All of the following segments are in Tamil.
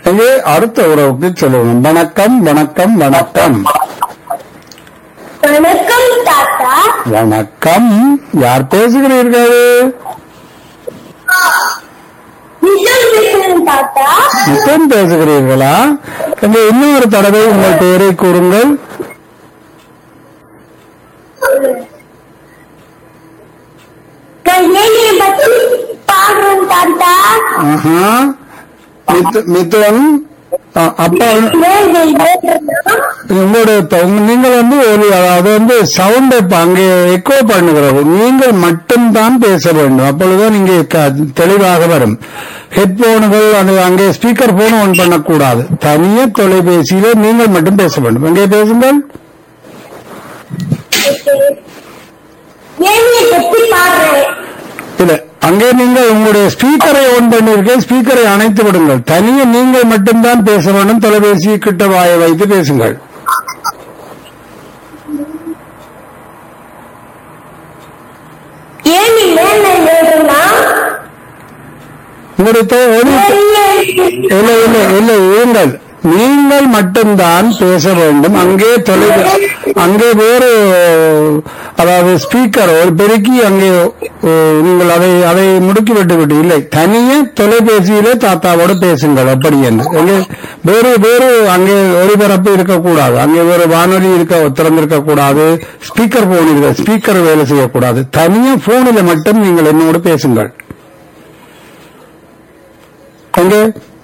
எனவே அடுத்த உறவுக்கு சொல்லுவோம் வணக்கம் வணக்கம் வணக்கம் வணக்கம் தாத்தா வணக்கம் யார் பேசுகிறீர்கள் நிஜம் பேசுறேன் தாத்தா நித்தம் பேசுகிறீர்களா எங்க இன்னொரு தடவை உங்கள் பெயரை கூறுங்கள் நான் ஏனியை பத்தி பாடுறேன் தாத்தா ஆஹா. மித்து- மித்துவன் ஆ, அப்பா வேர்கள் வேகணும். உங்களுடைய த- நீங்கள் வந்து ஒரு அதாவது வந்து சவுண்டை அங்கே எக்கோ பண்ணுகிறது நீங்கள் மட்டும்தான் பேச வேண்டும் அப்பொழுதுதான் இங்கே க- தெளிவாக வரும் ஹெட்போனுகள் அது அங்கே ஸ்பீக்கர் போன் ஆன் பண்ணக்கூடாது தனிய தொலைபேசியில நீங்கள் மட்டும் பேச வேண்டும் அங்கே பேசுங்கள் ஏனியை பத்தி பாடுறேன் இல்ல அங்கே நீங்கள் உங்களுடைய ஸ்பீக்கரை ஆன் பண்ணியிருக்கேன் ஸ்பீக்கரை அணைத்து விடுங்கள் தனியே நீங்கள் மட்டும்தான் பேச வேண்டும் தொலைபேசி கிட்ட வாயை வைத்து பேசுங்கள் ஏனி மேல ஏறுனா உங்களுடைய தொ- ஒலி- பெரிய இல்லை இல்லை இல்லை இருங்கள் நீங்கள் மட்டும்தான் பேச வேண்டும் அங்கே தொலை அங்கே வேறு அதாவது ஸ்பீக்கர் ஒரு பெருக்கி அங்கே ஓ, நீங்கள் அதை அதை முடுக்கி விட்டு விட்டு இல்லை தனியே தொலைபேசியிலே தாத்தாவோடு பேசுங்கள் அப்படி என்று அங்கே வேறு வேறு அங்கே ஒளிபரப்பு இருக்கக்கூடாது அங்கே வேறு வானொலி இருக்க திறந்திருக்க கூடாது ஸ்பீக்கர் போன் இருக்க ஸ்பீக்கர் வேலை செய்யக்கூடாது தனியே போனில் மட்டும் நீங்கள் என்னோடு பேசுங்கள் அங்கே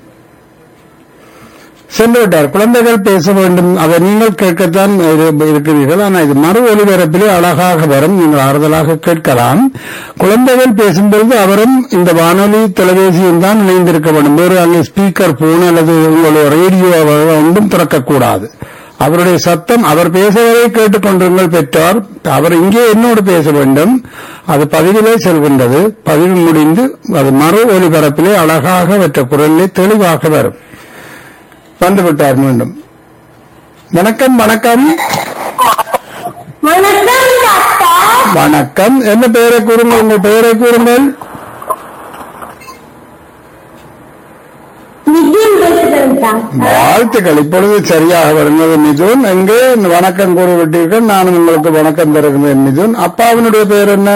சென்று விட்டார் குழந்தைகள் பேச வேண்டும் அதை நீங்கள் கேட்கத்தான் இரு- இருக்கிறீர்கள் ஆனால் இது மறு ஒலிபரப்பிலே அழகாக வரும் நீங்கள் ஆறுதலாக கேட்கலாம் குழந்தைகள் பேசும்பொழுது அவரும் இந்த வானொலி தொலைபேசியும் தான் இணைந்திருக்க வேண்டும் வேறு அங்கே ஸ்பீக்கர் போன் அல்லது உங்களுடைய ரேடியோ ஒன்றும் திறக்கக்கூடாது அவருடைய சத்தம் அவர் பேசுவதை கேட்டுக்கொண்டிருங்கள் பெற்றார் அவர் இங்கே என்னோடு பேச வேண்டும் அது பதிவிலே செல்கின்றது பதிவு முடிந்து அது மறு ஒலிபரப்பிலே அழகாக வெற்ற குரலிலே தெளிவாக வரும் வந்துவிட்டார் மீண்டும் வணக்கம் வணக்கம் வணக்கம் தாத்தா வணக்கம் என்ன பெயரை கூறுங்கள் உங்கள் பெயரை கூறுங்கள் நிஜம் பேசுறேன் தாத்தா வாழ்த்துக்கள் இப்பொழுது சரியாக வருகிறது மிதுன் எங்கே வணக்கம் கூறிவிட்டீர்கள் நானும் உங்களுக்கு வணக்கம் தருகிறேன் மிதுன் அப்பாவினுடைய பெயர் என்ன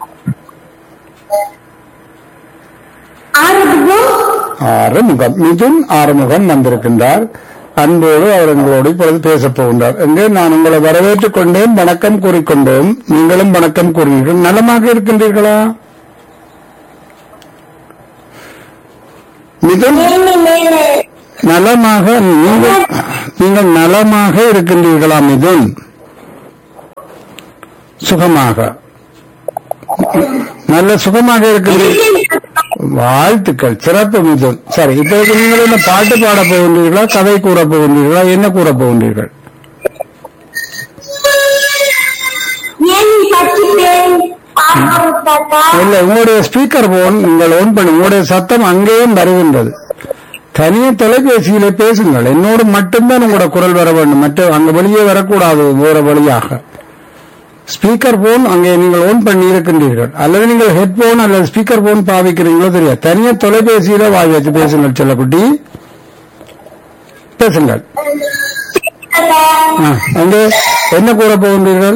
ஆறுமுகம் ஆறுமுகம் மிதுன் ஆறுமுகம் வந்திருக்கின்றார் அன்போடு அவர் எங்களோடு இப்பொழுது பேசப் போகின்றார் எங்கே நான் உங்களை வரவேற்றுக் கொண்டேன் வணக்கம் கூறிக்கொண்டோம் நீங்களும் வணக்கம் கூறுவீர்கள் நலமாக இருக்கின்றீர்களா மிதுன் ஏனி மேல நலமாக நீங்கள் நீங்கள் நலமாக இருக்கின்றீர்களா மிதுன் சுகமாக நல்ல சுகமாக இருக்கின்றீர்கள் வாழ்த்துக்கள் சிறப்பு மிதுன் சரி இப்போது நீங்கள் என்ன பாட்டு பாட போகின்றீர்களா கதை கூற போகின்றீர்களா என்ன கூற போகின்றீர்கள் ஏனி பத்தி பே- பாடுறேன் தாத்தா இல்ல உங்களுடைய ஸ்பீக்கர் போன் நீங்கள் ஓன் பண்ணி உங்களுடைய சத்தம் அங்கேயும் வருகின்றது தனிய தொலைபேசியில பேசுங்கள் என்னோடு மட்டும்தான் உங்களோட குரல் வர வேண்டும் மற்ற அங்க வெளியே வரக்கூடாது வேற வழியாக ஸ்பீக்கர் போன் அங்கே நீங்கள் ஓன் பண்ணி இருக்கின்றீர்கள் அல்லது நீங்கள் ஹெட்போன் அல்லது ஸ்பீக்கர் போன் பாவிக்கிறீங்களோ தெரியாது தனிய தொலைபேசியில வாய் வச்சு பேசுங்கள் செல்லக்குட்டி பேசுங்கள் ஆ, அங்கே என்ன கூற போகின்றீர்கள்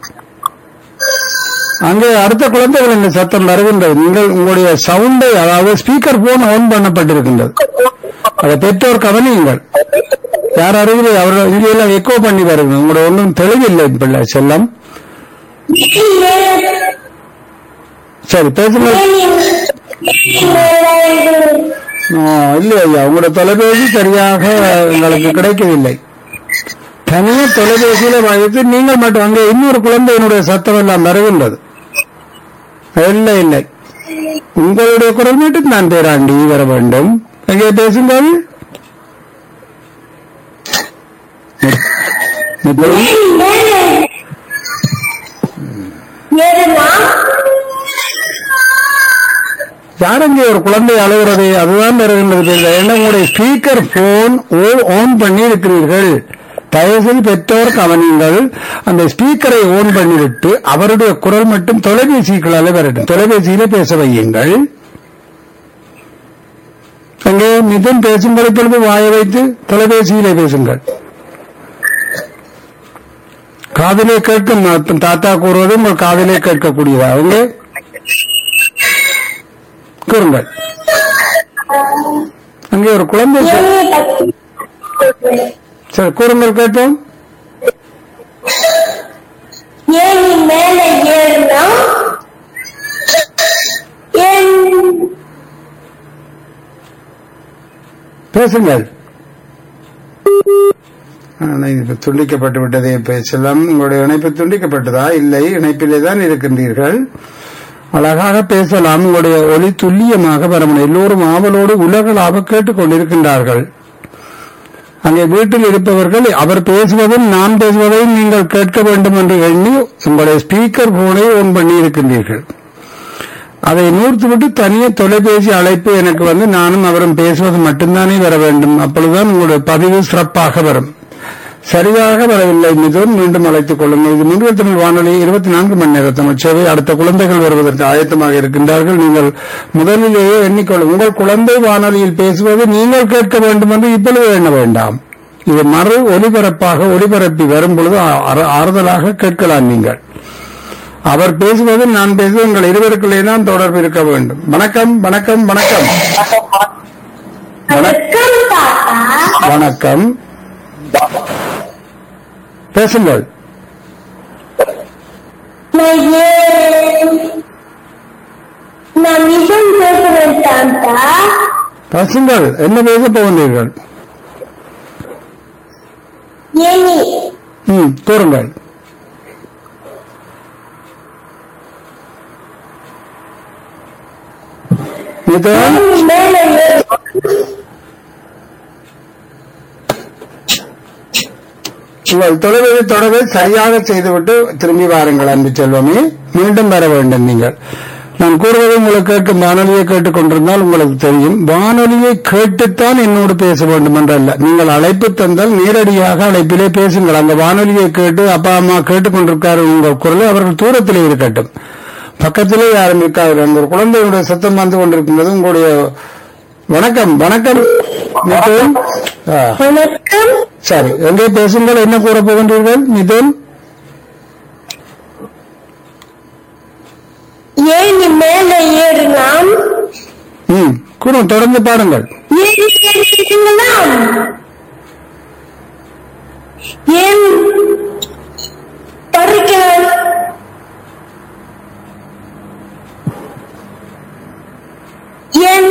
அங்கே அடுத்த குழந்தைகள் இந்த சத்தம் வருகின்றது நீங்கள் உங்களுடைய சவுண்டை அதாவது ஸ்பீக்கர் போன் ஆன் பண்ணப்பட்டிருக்கின்றது அதை பெற்றோர் கவனியுங்கள் யார் அருகிலே அவர்கள் இங்கே எல்லாம் எக்கோ பண்ணி வருங்க உங்களோட ஒன்றும் தெளிவில்லை பிள்ளை செல்லம் ஏனி மேல சரி பேசுங்கள் ஏனி மேல ஏறு. ஆ, இல்லை ஐயா உங்களோட தொலைபேசி சரியாக எங்களுக்கு கிடைக்கவில்லை தனிய தொலைபேசியில வைத்து நீங்கள் மட்டும் அங்கே இன்னொரு குழந்தையினுடைய சத்தம் எல்லாம் வருகின்றது இல்லை இல்லை உங்களுடைய குரல் மட்டும் நான் பேராண்டி வர வேண்டும் எங்கே பேசுங்கள் முத்து- ஏனி மேல ஏறுனா யாரங்கே ஒரு குழந்தை அழுகிறது அதுதான் வருகின்றது தெரியல. ஏன்னா உங்களுடைய ஸ்பீக்கர் போன் ஆன் பண்ணி இருக்கிறீர்கள் தயவுசெய்து பெற்றோர் கவனிங்கள் அந்த ஸ்பீக்கரை ஓன் பண்ணிவிட்டு அவருடைய குரல் மட்டும் தொலைபேசிகளால வரட்டும் தொலைபேசியில பேச வையுங்கள் அங்கே மிதன் பேசும்போது இப்பொழுது வாயை வைத்து தொலைபேசியிலே பேசுங்கள் காதிலே கேட்கும் அப்ப தாத்தா கூறுவது உங்கள் காதிலே கேட்கக்கூடியதா அவங்க கூறுங்கள் அங்கே ஒரு குழந்தை சொ- ஏணியை பத்தி சரி கூறுங்கள் கேட்போம் ஏணி மேல ஏறினா ஏன் பேசுங்கள் ஆனா, இது இப்ப துண்டிக்கப்பட்டு விட்டதே பேசலாம் உங்களுடைய இணைப்பு துண்டிக்கப்பட்டதா இல்லை இணைப்பிலே தான் இருக்கின்றீர்கள் அழகாக பேசலாம் உங்களுடைய ஒலி துல்லியமாக வரணும் எல்லோரும் ஆவலோடு உலகளாக கேட்டுக் கொண்டிருக்கின்றார்கள் அங்கே வீட்டில் இருப்பவர்கள் அவர் பேசுவதும் நான் பேசுவதையும் நீங்கள் கேட்க வேண்டும் என்று எண்ணி உங்களுடைய ஸ்பீக்கர் போனை ஓன் பண்ணி இருக்கின்றீர்கள் அதை நூர்த்துவிட்டு தனியே தொலைபேசி அழைப்பு எனக்கு வந்து நானும் அவரும் பேசுவது மட்டும்தானே வர வேண்டும் அப்பொழுதுதான் உங்களுடைய பதிவு சிறப்பாக வரும் சரியாக வரவில்லை மிகவும் மீண்டும் அழைத்துக் கொள்ளுங்கள் இது முன்னில் தமிழ் வானொலி இருபத்தி நான்கு மணி நேர தமிழ் சேவை அடுத்த குழந்தைகள் வருவதற்கு ஆயத்தமாக இருக்கின்றார்கள் நீங்கள் முதலிலேயே எண்ணிக்கொள்ளும் உங்கள் குழந்தை வானொலியில் பேசுவது நீங்கள் கேட்க வேண்டும் என்று இப்பொழுது எண்ண வேண்டாம் இது மறு ஒலிபரப்பாக ஒலிபரப்பி வரும் பொழுது ஆறு- ஆறுதலாக கேட்கலாம் நீங்கள் அவர் பேசுவது நான் பேசுவது உங்கள் இருவருக்குள்ளே தான் தொடர்பு இருக்க வேண்டும் வணக்கம் வணக்கம் வணக்கம் வணக்கம் தாத்தா வணக்கம் பேசுங்கள் நான் ஏன் நான் மிஷன் பேசுறேன் தாத்தா பேசுங்கள் என்ன பேச போகின்றீர்கள் ஏனி ம் கூறுங்கள் இது ஏணி மேல ஏறி உங்கள் தொலைபேசி தொடர்பை சரியாக செய்துவிட்டு திரும்பி வாருங்கள் அன்பு செல்வமே மீண்டும் வர வேண்டும் நீங்கள் நான் கூறுவது உங்களுக்கு கேட்கும் வானொலியை கேட்டுக் கொண்டிருந்தால் உங்களுக்கு தெரியும் வானொலியை கேட்டுத்தான் என்னோடு பேச வேண்டும் என்றல்ல நீங்கள் அழைப்பு தந்தால் நேரடியாக அழைப்பிலே பேசுங்கள் அந்த வானொலியை கேட்டு அப்பா அம்மா கேட்டுக்கொண்டிருக்காரு உங்கள் குரலை அவர்கள் தூரத்திலே இருக்கட்டும் பக்கத்திலே யாரும் இருக்காது அந்த ஒரு குழந்தையுடைய சத்தம் வந்து கொண்டிருக்கின்றது உங்களுடைய வணக்கம் வணக்கம் மிதுன். ஆ. வணக்கம் சரி எங்கே பேசுங்கள் என்ன கூற போகின்றீர்கள் மிதுன் ஏணி மேல ஏறினாம் ம் கூறும் தொடர்ந்து பாருங்கள் ஏறி ஏறிங்களாம் ஏன் பறிக்கிறான் ஏன்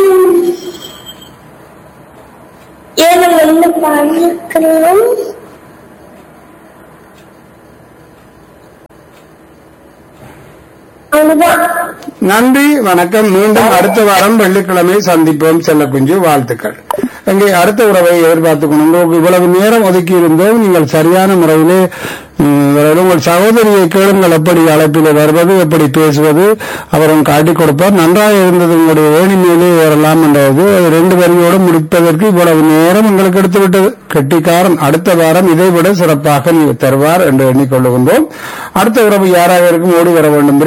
ஏன் வந்து பறிக்கிறான் அவ்வளவுதான் நன்றி வணக்கம் மீண்டும் அடுத்த வாரம் வெள்ளிக்கிழமை சந்திப்போம் செல்ல குஞ்சு வாழ்த்துக்கள் எங்கே அடுத்த உறவை எதிர்பார்த்துக் கொண்டு உங்களுக்கு இவ்வளவு நேரம் ஒதுக்கி இருந்தோம் நீங்கள் சரியான முறையிலே ம், அதாவது உங்கள் சகோதரியை கேளுங்கள் எப்படி அழைப்பில் வருவது எப்படி பேசுவது அவரும் காட்டிக் கொடுப்பார் நன்றாக இருந்தது உங்களுடைய வேணி மேலே ஏறலாம் என்றது அது ரெண்டு வரியோடு முடிப்பதற்கு இவ்வளவு நேரம் உங்களுக்கு எடுத்து விட்டது கெட்டிக்காரன் அடுத்த வாரம் இதை விட சிறப்பாக நீ தருவார் என்று எண்ணிக்கொள்ளுகின்றோம் அடுத்த உறவு யாராக இருக்கும் ஓடி வர வேண்டும்